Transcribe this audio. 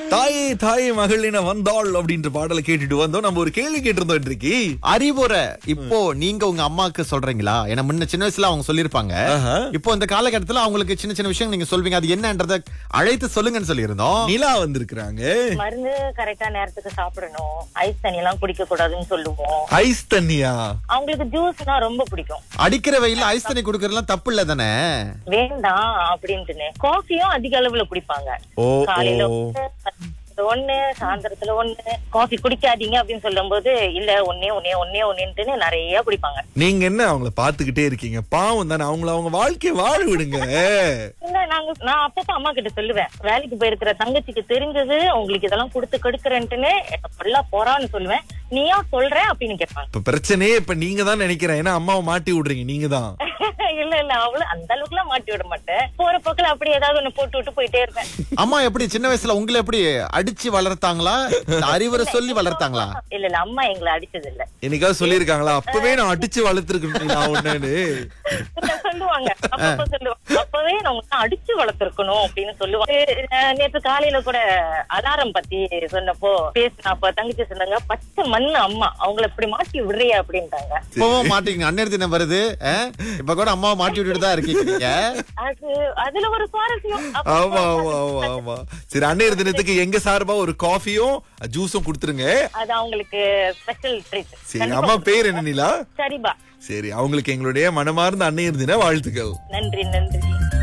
தாயே தாயே மகளின வந்தாள் அப்படின்ற பாடலை கேட்டுட்டு வந்தோம் நம்ம ஒரு கேள்வி கேட்டிருந்தோம் இன்றைக்கு அறிவுரை இப்போ நீங்க உங்க அம்மாக்கு சொல்றீங்களா ஏன்னா முன்ன சின்ன வயசுல அவங்க சொல்லிருப்பாங்க ஆஹா. இப்போ இந்த காலகட்டத்துல அவங்களுக்கு சின்ன சின்ன விஷயம் நீங்க சொல்வீங்க அது என்னன்றத அழைத்து சொல்லுங்கன்னு சொல்லியிருந்தோம் நிலா வந்திருக்கிறாங்க மருந்து கரெக்டா நேரத்துக்கு சாப்பிடணும் ஐஸ் தண்ணி எல்லாம் குடிக்க கூடாதுன்னு சொல்லுவோம் ஐஸ் தண்ணியா அவங்களுக்கு ஜூஸ்னா ரொம்ப பிடிக்கும் அடிக்கிற வெயில்ல ஐஸ் தண்ணி குடுக்கறதுலாம் தப்பு இல்ல தானே வேண்டாம் அப்படின்ட்டுன்னு காஃபியும் அதிக அளவுல குடிப்பாங்க ஓ, காலையில ஓ. ஒண்ணு, ஒண்ணு சாயந்தரத்துல ஒண்ணு காஃபி குடிக்காதீங்க அப்படின்னு சொல்லும் போது இல்ல ஒன்னே ஒன்னே ஒன்னே ஒன்னேன்ட்டுன்னு நிறைய குடிப்பாங்க நீங்க என்ன அவங்கள பாத்துக்கிட்டே இருக்கீங்க பாவம் தானே அவங்கள அவங்க வாழ்க்கைய வாழ விடுங்க இல்ல நாங்க நான் அப்பப்ப அம்மா கிட்ட சொல்லுவேன் வேலைக்கு போயிருக்கிற தங்கச்சிக்கு தெரிஞ்சது உங்களுக்கு இதெல்லாம் கொடுத்து கெடுக்கிறேன்ட்டுன்னு நல்லா போறான்னு சொல்லுவேன் நீயா சொல்ற அப்படின்னு கேட்பாங்க இப்ப பிரச்சனையே இப்ப நீங்க தான் நினைக்கிறேன் ஏன்னா அம்மாவை மாட்டி விடுறீங்க நீங்க தான் இல்ல இல்ல அவ்வளவு அந்த அளவுக்கு எல்லாம் மாட்டி விட மாட்டேன் போற போக்குல அப்படி ஏதாவது ஒண்ணு போட்டு விட்டு போயிட்டே இருப்பேன் அம்மா எப்படி சின்ன வயசுல உங்களை எப்படி அடிச்சு வளர்த்தாங்களா இல்ல அறிவுரை சொல்லி வளர்த்தாங்களா இல்ல இல்ல அம்மா எங்களை அடிச்சது இல்ல என்னைக்காவது சொல்லிருக்காங்களா அப்பவே நான் அடிச்சு வளர்த்துருக்கேன் நான் ஒண்ணுன்னு இல்ல, சொல்லுவாங்க அப்பப்ப சொல்லுவாங்க அப்பவே நான் உங்களை அடிச்சு வளர்த்திருக்கணும் அப்படின்னு சொல்லுவாங்க அஹ் நேத்து காலையில கூட அலாரம் பத்தி சொன்னப்போ பேசினப்ப தங்கச்சி சொன்னாங்க பச்சை மண்ணு அம்மா அவங்கள இப்படி மாட்டி விடுறியா அப்படின்ட்டாங்க இப்பவும் மாட்டீங்க அன்னையர் தினம் வருது அஹ்? இப்ப கூட அம்மாவை மாட்டி விட்டுட்டு தான் இருக்கீங்க நீங்க அது அதுல ஒரு சுவாரஸ்யம் அப்பப்ப ஆமா ஆமா ஆமா ஆமா சரி அன்னையர் தினத்துக்கு எங்க சார்பா ஒரு காஃபியும் ஜூஸும் கொடுத்துருங்க அது அவங்களுக்கு ஸ்பெஷல் ட்ரீட் சரி அம்மா பேர் என்ன நிலா சரிபா சரி அவங்களுக்கு எங்களுடைய மனமார்ந்த அன்னையர் தின வாழ்த்துக்கள் நன்றி நன்றி